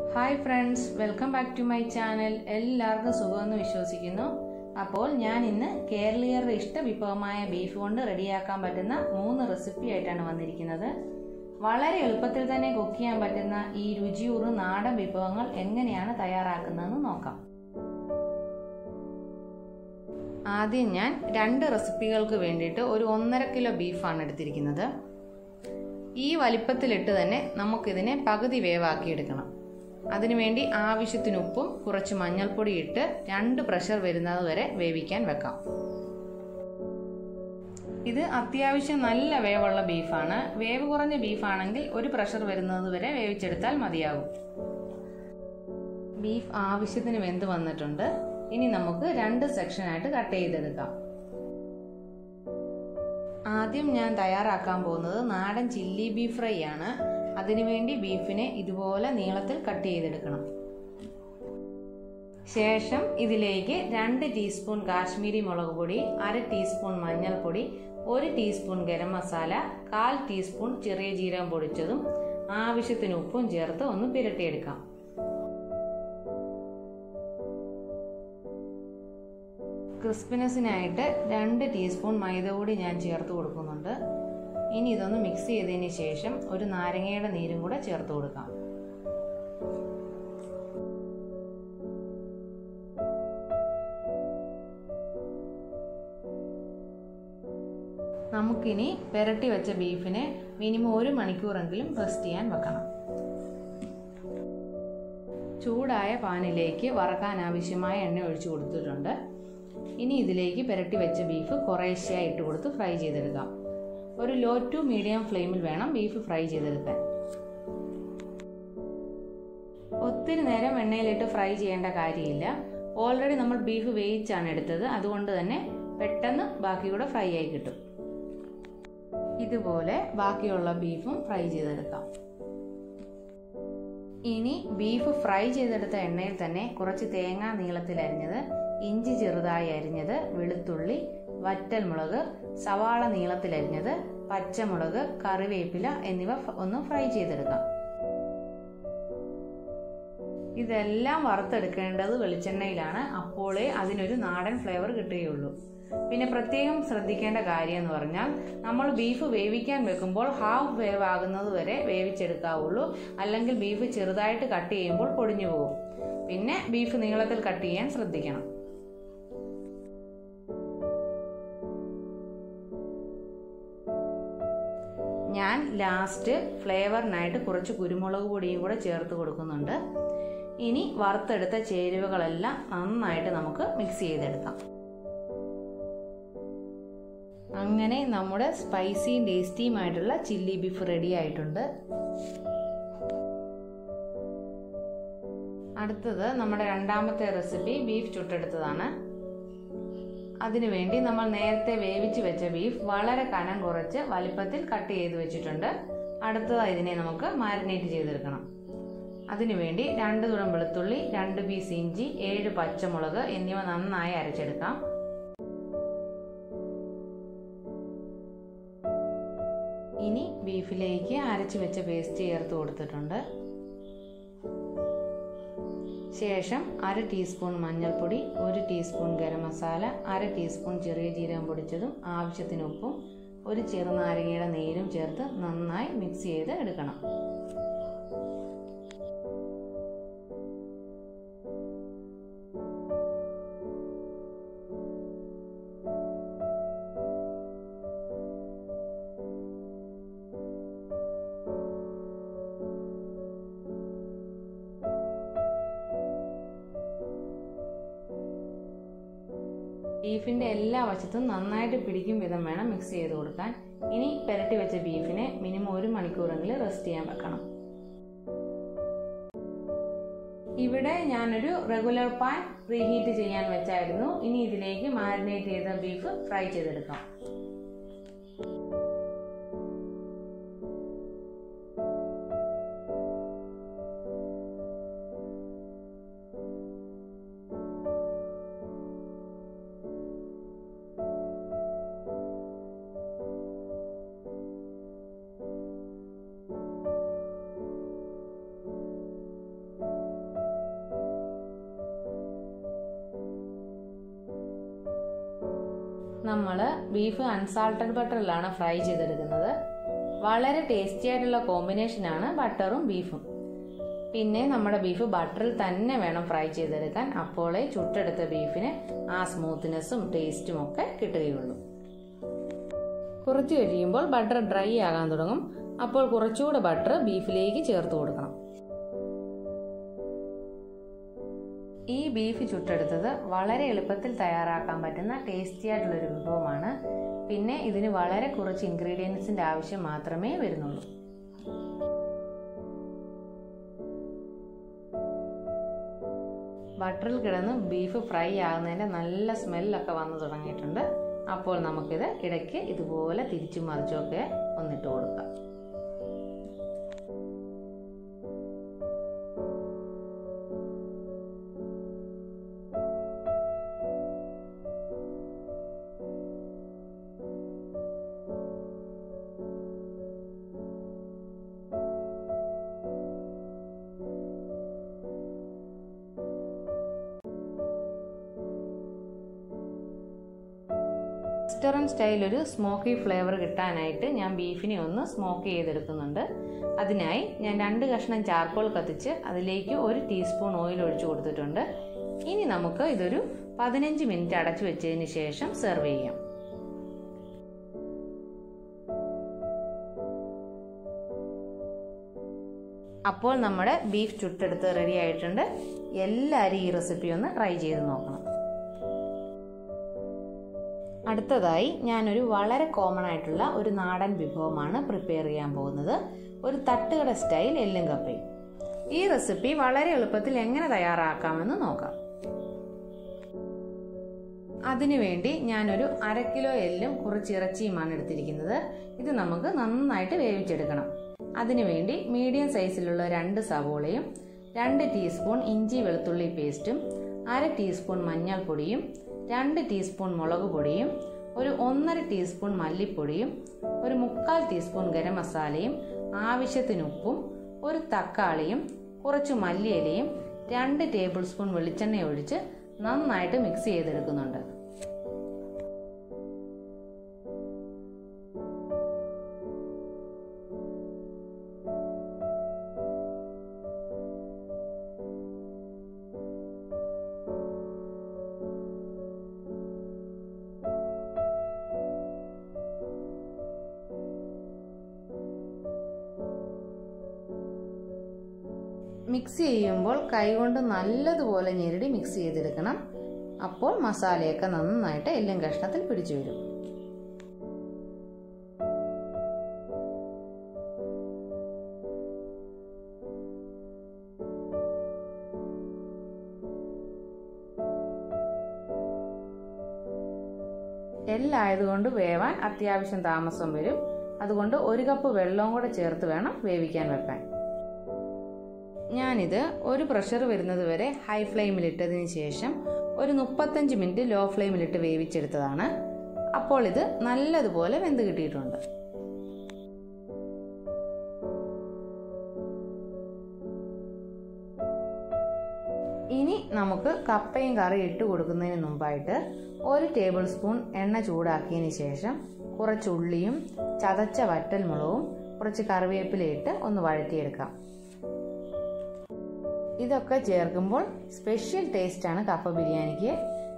hi friends welcome back to my channel എല്ലാവർക്കും സുഖമെന്ന് വിശ്വസിക്കുന്നു അപ്പോൾ ഞാൻ ഇന്ന് കേരളീയരുടെ ഇഷ്ട വിഭവമായ ബീഫ് കൊണ്ട് റെഡിയാക്കാൻ പറ്റുന്ന മൂന്ന് റെസിപ്പി ആയിട്ടാണ് വന്നിരിക്കുന്നത് വളരെ എളുപ്പത്തിൽ തന്നെ കുക്ക് ചെയ്യാൻ പറ്റുന്ന ഈ രുചിയൂറും നാടൻ വിഭവങ്ങൾ എങ്ങനെയാണ് തയ്യാറാക്കുന്നതെന്ന് നോക്കാം ആദ്യം ഞാൻ രണ്ട് റെസിപ്പികൾക്ക് വേണ്ടിയിട്ട് ഒരു ഒന്നര കിലോ ബീഫാണ് എടുത്തിരിക്കുന്നത് ഈ വലിപ്പത്തിലിട്ട് തന്നെ നമുക്കിതിനെ പകുതി വേവാക്കിയെടുക്കണം അതിനുവേണ്ടി ആവശ്യത്തിന് ഉപ്പും കുറച്ച് മഞ്ഞൾപ്പൊടി ഇട്ട് രണ്ട് പ്രഷർ വരുന്നത് വരെ വേവിക്കാൻ വെക്കാം ഇത് അത്യാവശ്യം നല്ല വേവുള്ള ബീഫാണ് വേവ് കുറഞ്ഞ ബീഫാണെങ്കിൽ ഒരു പ്രഷർ വരുന്നത് വരെ വേവിച്ചെടുത്താൽ മതിയാകും ബീഫ് ആവശ്യത്തിന് വെന്ത് വന്നിട്ടുണ്ട് ഇനി നമുക്ക് രണ്ട് സെക്ഷനായിട്ട് കട്ട് ചെയ്തെടുക്കാം ആദ്യം ഞാൻ തയ്യാറാക്കാൻ പോകുന്നത് നാടൻ ചില്ലി ബീഫ് ഫ്രൈ ആണ് അതിനുവേണ്ടി ബീഫിനെ ഇതുപോലെ നീളത്തിൽ കട്ട് ചെയ്തെടുക്കണം ശേഷം ഇതിലേക്ക് രണ്ട് ടീസ്പൂൺ കാശ്മീരി മുളക് പൊടി അര ടീസ്പൂൺ മഞ്ഞൾപ്പൊടി ഒരു ടീസ്പൂൺ ഗരം മസാല കാൽ ടീസ്പൂൺ ചെറിയ ജീരകം പൊടിച്ചതും ആവശ്യത്തിന് ഉപ്പും ചേർത്ത് ഒന്ന് പുരട്ടിയെടുക്കാം ക്രിസ്പിനെസ്സിനായിട്ട് രണ്ട് ടീസ്പൂൺ മൈദ കൂടി ഞാൻ ചേർത്ത് കൊടുക്കുന്നുണ്ട് ഇനി ഇതൊന്ന് മിക്സ് ചെയ്തതിന് ശേഷം ഒരു നാരങ്ങയുടെ നീരും കൂടെ ചേർത്ത് കൊടുക്കാം നമുക്കിനി പെരട്ടി വെച്ച ബീഫിനെ മിനിമം ഒരു മണിക്കൂറെങ്കിലും റെസ്റ്റ് ചെയ്യാൻ വെക്കണം ചൂടായ പാനിലേക്ക് വറക്കാൻ ആവശ്യമായ എണ്ണ ഒഴിച്ചു കൊടുത്തിട്ടുണ്ട് ഇനി ഇതിലേക്ക് പുരട്ടി വെച്ച ബീഫ് കുറേശ്ശെയായി ഇട്ട് കൊടുത്ത് ഫ്രൈ ചെയ്തെടുക്കാം ഒരു ലോ ടു മീഡിയം ഫ്ലെയിമിൽ വേണം ബീഫ് ഫ്രൈ ചെയ്തെടുക്കാൻ ഒത്തിരി നേരം എണ്ണയിലിട്ട് ഫ്രൈ ചെയ്യേണ്ട കാര്യമില്ല ഓൾറെഡി നമ്മൾ ബീഫ് വേവിച്ചാണ് എടുത്തത് അതുകൊണ്ട് തന്നെ പെട്ടെന്ന് ബാക്കി കൂടെ ഫ്രൈ ആയി കിട്ടും ഇതുപോലെ ബാക്കിയുള്ള ബീഫും ഫ്രൈ ചെയ്തെടുക്കാം ഇനി ബീഫ് ഫ്രൈ ചെയ്തെടുത്ത എണ്ണയിൽ തന്നെ കുറച്ച് തേങ്ങ നീളത്തിൽ അരിഞ്ഞത് ഇഞ്ചി ചെറുതായി അരിഞ്ഞത് വെളുത്തുള്ളി വറ്റൽമുളക് സവാള നീളത്തിൽ അരിഞ്ഞത് പച്ചമുളക് കറിവേപ്പില എന്നിവ ഒന്ന് ഫ്രൈ ചെയ്തെടുക്കാം ഇതെല്ലാം വറുത്തെടുക്കേണ്ടത് വെളിച്ചെണ്ണയിലാണ് അപ്പോളേ അതിനൊരു നാടൻ ഫ്ലേവർ കിട്ടുകയുള്ളൂ പിന്നെ പ്രത്യേകം ശ്രദ്ധിക്കേണ്ട കാര്യം എന്ന് പറഞ്ഞാൽ നമ്മൾ ബീഫ് വേവിക്കാൻ വെക്കുമ്പോൾ ഹാഫ് വേവ് ആകുന്നത് വരെ വേവിച്ചെടുക്കാവുള്ളൂ അല്ലെങ്കിൽ ബീഫ് ചെറുതായിട്ട് കട്ട് ചെയ്യുമ്പോൾ പൊടിഞ്ഞു പോകും പിന്നെ ബീഫ് നീളത്തിൽ കട്ട് ചെയ്യാൻ ശ്രദ്ധിക്കണം ഞാൻ ലാസ്റ്റ് ഫ്ലേവറിനായിട്ട് കുറച്ച് കുരുമുളക് പൊടിയും കൂടെ ചേർത്ത് കൊടുക്കുന്നുണ്ട് ഇനി വറുത്തെടുത്ത ചേരുവകളെല്ലാം നന്നായിട്ട് നമുക്ക് മിക്സ് ചെയ്തെടുക്കാം അങ്ങനെ നമ്മുടെ സ്പൈസിയും ടേസ്റ്റിയുമായിട്ടുള്ള ചില്ലി ബീഫ് റെഡി ആയിട്ടുണ്ട് അടുത്തത് നമ്മുടെ രണ്ടാമത്തെ റെസിപ്പി ബീഫ് ചുട്ടെടുത്തതാണ് അതിനുവേണ്ടി നമ്മൾ നേരത്തെ വേവിച്ച് വെച്ച ബീഫ് വളരെ കനം കുറച്ച് വലിപ്പത്തിൽ കട്ട് ചെയ്ത് വെച്ചിട്ടുണ്ട് അടുത്തതായി ഇതിനെ നമുക്ക് മാരിനേറ്റ് ചെയ്തെടുക്കണം അതിനുവേണ്ടി രണ്ട് തുറം വെളുത്തുള്ളി രണ്ട് പീസ് ഇഞ്ചി ഏഴ് പച്ചമുളക് എന്നിവ നന്നായി അരച്ചെടുക്കാം ഇനി ബീഫിലേക്ക് അരച്ചു വെച്ച പേസ്റ്റ് ചേർത്ത് കൊടുത്തിട്ടുണ്ട് ശേഷം അര ടീസ്പൂൺ മഞ്ഞൾപ്പൊടി ഒരു ടീസ്പൂൺ ഗരം മസാല അര ടീസ്പൂൺ ചെറിയ ജീരകം പൊടിച്ചതും ആവശ്യത്തിന് ഉപ്പും ഒരു ചെറുനാരങ്ങയുടെ നീരും ചേർത്ത് നന്നായി മിക്സ് ചെയ്ത് എടുക്കണം ബീഫിന്റെ എല്ലാ വശത്തും നന്നായിട്ട് പിടിക്കും വിധം വേണം മിക്സ് ചെയ്ത് കൊടുക്കാൻ ഇനി പെരട്ടി വെച്ച ബീഫിനെ മിനിമം ഒരു മണിക്കൂറെങ്കിലും റെസ്റ്റ് ചെയ്യാൻ വെക്കണം ഇവിടെ ഞാനൊരു റെഗുലർ പാൻ റീഹീറ്റ് ചെയ്യാൻ വെച്ചായിരുന്നു ഇനി ഇതിലേക്ക് മാരിനേറ്റ് ചെയ്ത ബീഫ് ഫ്രൈ ചെയ്തെടുക്കാം നമ്മൾ ബീഫ് അൺസാൾട്ടഡ് ബട്ടറിലാണ് ഫ്രൈ ചെയ്തെടുക്കുന്നത് വളരെ ടേസ്റ്റി ആയിട്ടുള്ള കോമ്പിനേഷനാണ് ബട്ടറും ബീഫും പിന്നെ നമ്മുടെ ബീഫ് ബട്ടറിൽ തന്നെ വേണം ഫ്രൈ ചെയ്തെടുക്കാൻ അപ്പോളേ ചുട്ടെടുത്ത ബീഫിന് ആ സ്മൂത്ത്നെസ്സും ടേസ്റ്റും ഒക്കെ കിട്ടുകയുള്ളൂ കുറച്ച് കഴിയുമ്പോൾ ബട്ടർ ഡ്രൈ ആകാൻ തുടങ്ങും അപ്പോൾ കുറച്ചുകൂടെ ബട്ടർ ബീഫിലേക്ക് ചേർത്ത് കൊടുക്കണം ഈ ബീഫ് ചുട്ടെടുത്തത് വളരെ എളുപ്പത്തിൽ തയ്യാറാക്കാൻ പറ്റുന്ന ടേസ്റ്റി ആയിട്ടുള്ളൊരു വിഭവമാണ് പിന്നെ ഇതിന് വളരെ കുറച്ച് ഇൻഗ്രീഡിയൻസിന്റെ ആവശ്യം മാത്രമേ വരുന്നുള്ളൂ ബട്ടറിൽ കിടന്ന് ബീഫ് ഫ്രൈ ആകുന്നതിൻ്റെ നല്ല സ്മെല്ലൊക്കെ വന്നു തുടങ്ങിയിട്ടുണ്ട് അപ്പോൾ നമുക്കിത് ഇടയ്ക്ക് ഇതുപോലെ തിരിച്ചു മറിച്ചൊക്കെ ഒന്നിട്ട് കൊടുക്കാം റെസ്റ്റോറൻറ്റ് സ്റ്റൈൽ ഒരു സ്മോക്കി ഫ്ലേവർ കിട്ടാനായിട്ട് ഞാൻ ബീഫിനെ ഒന്ന് സ്മോക്ക് ചെയ്തെടുക്കുന്നുണ്ട് അതിനായി ഞാൻ രണ്ട് കഷ്ണം ചാർക്കോൾ കത്തിച്ച് അതിലേക്ക് ഒരു ടീസ്പൂൺ ഓയിൽ ഒഴിച്ചു കൊടുത്തിട്ടുണ്ട് ഇനി നമുക്ക് ഇതൊരു പതിനഞ്ച് മിനിറ്റ് അടച്ചു വെച്ചതിന് ശേഷം സെർവ് ചെയ്യാം അപ്പോൾ നമ്മുടെ ബീഫ് ചുട്ടെടുത്ത് റെഡി ആയിട്ടുണ്ട് എല്ലാവരും ഈ റെസിപ്പി ഒന്ന് ട്രൈ ചെയ്ത് നോക്കണം അടുത്തതായി ഞാനൊരു വളരെ കോമൺ ആയിട്ടുള്ള ഒരു നാടൻ വിഭവമാണ് പ്രിപ്പയർ ചെയ്യാൻ പോകുന്നത് ഒരു തട്ടുകട സ്റ്റൈൽ എല്ലും കപ്പയും ഈ റെസിപ്പി വളരെ എളുപ്പത്തിൽ എങ്ങനെ തയ്യാറാക്കാമെന്ന് നോക്കാം അതിനുവേണ്ടി ഞാനൊരു അര കിലോ എല്ലും കുറച്ച് ഇറച്ചിയുമാണ് എടുത്തിരിക്കുന്നത് ഇത് നമുക്ക് നന്നായിട്ട് വേവിച്ചെടുക്കണം അതിനുവേണ്ടി മീഡിയം സൈസിലുള്ള രണ്ട് സവോളയും രണ്ട് ടീസ്പൂൺ ഇഞ്ചി വെളുത്തുള്ളി പേസ്റ്റും അര ടീസ്പൂൺ മഞ്ഞൾപ്പൊടിയും രണ്ട് ടീസ്പൂൺ മുളക് പൊടിയും ഒരു ഒന്നര ടീസ്പൂൺ മല്ലിപ്പൊടിയും ഒരു മുക്കാൽ ടീസ്പൂൺ ഗരം മസാലയും ആവശ്യത്തിന് ഉപ്പും ഒരു തക്കാളിയും കുറച്ച് മല്ലിയിലയും രണ്ട് ടേബിൾ സ്പൂൺ വെളിച്ചെണ്ണ ഒഴിച്ച് നന്നായിട്ട് മിക്സ് ചെയ്തെടുക്കുന്നുണ്ട് മിക്സ് ചെയ്യുമ്പോൾ കൈകൊണ്ട് നല്ലതുപോലെ ഞെരടി മിക്സ് ചെയ്തെടുക്കണം അപ്പോൾ മസാലയൊക്കെ നന്നായിട്ട് എല്ലും കഷ്ണത്തിൽ പിടിച്ചു വരും എല്ലായതുകൊണ്ട് വേവാൻ അത്യാവശ്യം താമസം വരും അതുകൊണ്ട് ഒരു കപ്പ് വെള്ളവും കൂടെ ചേർത്ത് വേണം വേവിക്കാൻ വെക്കാൻ ഞാനിത് ഒരു പ്രഷർ വരുന്നത് വരെ ഹൈ ഫ്ലെയിമിൽ ഇട്ടതിന് ശേഷം ഒരു മുപ്പത്തഞ്ച് മിനിറ്റ് ലോ ഫ്ലെയിമിലിട്ട് വേവിച്ചെടുത്തതാണ് അപ്പോൾ ഇത് നല്ലതുപോലെ വെന്ത് കിട്ടിയിട്ടുണ്ട് ഇനി നമുക്ക് കപ്പയും കറി ഇട്ട് കൊടുക്കുന്നതിന് മുമ്പായിട്ട് ഒരു ടേബിൾ സ്പൂൺ എണ്ണ ചൂടാക്കിയതിന് ശേഷം കുറച്ച് ഉള്ളിയും ചതച്ച വറ്റൽമുളകും കുറച്ച് കറിവേപ്പിലയിട്ട് ഒന്ന് വഴറ്റിയെടുക്കാം ഇതൊക്കെ ചേർക്കുമ്പോൾ സ്പെഷ്യൽ ടേസ്റ്റാണ് കപ്പ ബിരിയാണിക്ക്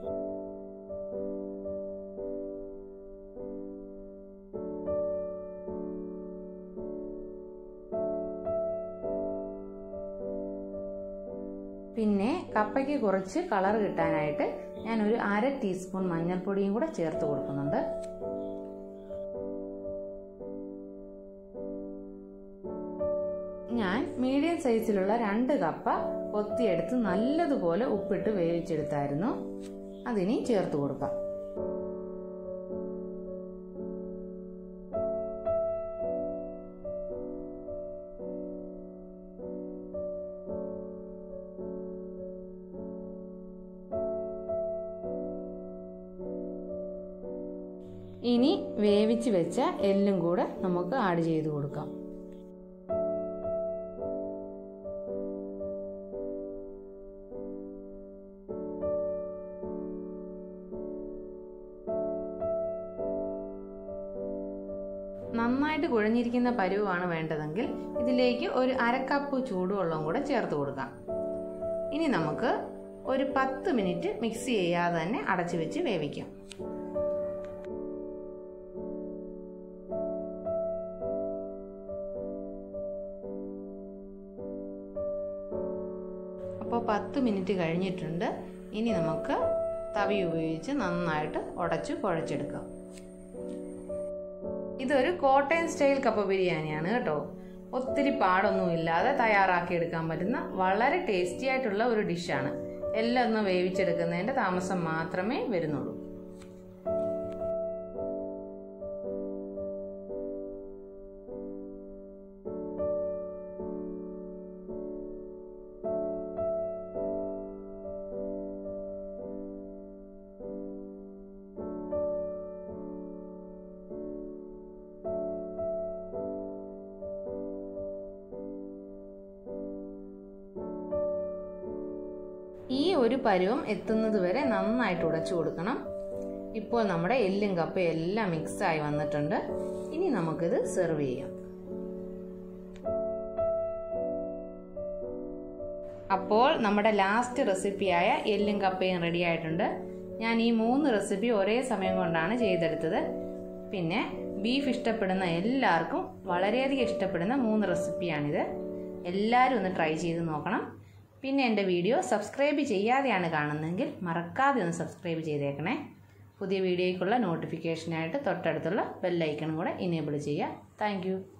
പിന്നെ കപ്പയ്ക്ക് കുറച്ച് കളർ കിട്ടാനായിട്ട് ഞാൻ ഒരു അര ടീസ്പൂൺ മഞ്ഞൾപ്പൊടിയും കൂടെ ചേർത്ത് കൊടുക്കുന്നുണ്ട് ഞാൻ മീഡിയം സൈസിലുള്ള രണ്ട് കപ്പ കൊത്തിയെടുത്ത് നല്ലതുപോലെ ഉപ്പിട്ട് വേവിച്ചെടുത്തായിരുന്നു അതിനി ചേർത്ത് കൊടുക്കാം ഇനി വേവിച്ച് വെച്ച എല്ലും കൂടെ നമുക്ക് ആഡ് ചെയ്ത് കൊടുക്കാം നന്നായിട്ട് കുഴഞ്ഞിരിക്കുന്ന പരുവമാണ് വേണ്ടതെങ്കിൽ ഇതിലേക്ക് ഒരു അരക്കപ്പ് ചൂടുവെള്ളം കൂടെ ചേർത്ത് കൊടുക്കാം ഇനി നമുക്ക് ഒരു പത്ത് മിനിറ്റ് മിക്സ് ചെയ്യാതെ തന്നെ അടച്ചു വെച്ച് വേവിക്കാം അപ്പോൾ പത്ത് മിനിറ്റ് കഴിഞ്ഞിട്ടുണ്ട് ഇനി നമുക്ക് തവി ഉപയോഗിച്ച് നന്നായിട്ട് ഉടച്ച് കുഴച്ചെടുക്കാം ഇതൊരു കോട്ടയം സ്റ്റൈൽ കപ്പ ബിരിയാണിയാണ് കേട്ടോ ഒത്തിരി പാടൊന്നും ഇല്ലാതെ തയ്യാറാക്കി എടുക്കാൻ പറ്റുന്ന വളരെ ടേസ്റ്റി ആയിട്ടുള്ള ഒരു ഡിഷാണ് എല്ലാം ഒന്ന് വേവിച്ചെടുക്കുന്നതിൻ്റെ താമസം മാത്രമേ വരുന്നുള്ളൂ ഈ ഒരു പരുവം എത്തുന്നത് വരെ നന്നായിട്ട് ഉടച്ചു കൊടുക്കണം ഇപ്പോൾ നമ്മുടെ എല്ലും കപ്പയും എല്ലാം മിക്സായി വന്നിട്ടുണ്ട് ഇനി നമുക്കിത് സെർവ് ചെയ്യാം അപ്പോൾ നമ്മുടെ ലാസ്റ്റ് റെസിപ്പിയായ എല്ലും കപ്പയും റെഡി ആയിട്ടുണ്ട് ഞാൻ ഈ മൂന്ന് റെസിപ്പി ഒരേ സമയം കൊണ്ടാണ് ചെയ്തെടുത്തത് പിന്നെ ബീഫ് ഇഷ്ടപ്പെടുന്ന എല്ലാവർക്കും വളരെയധികം ഇഷ്ടപ്പെടുന്ന മൂന്ന് റെസിപ്പിയാണിത് എല്ലാവരും ഒന്ന് ട്രൈ ചെയ്ത് നോക്കണം പിന്നെ എൻ്റെ വീഡിയോ സബ്സ്ക്രൈബ് ചെയ്യാതെയാണ് കാണുന്നതെങ്കിൽ മറക്കാതെ ഒന്ന് സബ്സ്ക്രൈബ് ചെയ്തേക്കണേ പുതിയ വീഡിയോയ്ക്കുള്ള നോട്ടിഫിക്കേഷനായിട്ട് തൊട്ടടുത്തുള്ള ബെല്ലൈക്കണും കൂടെ ഇനേബിൾ ചെയ്യുക താങ്ക്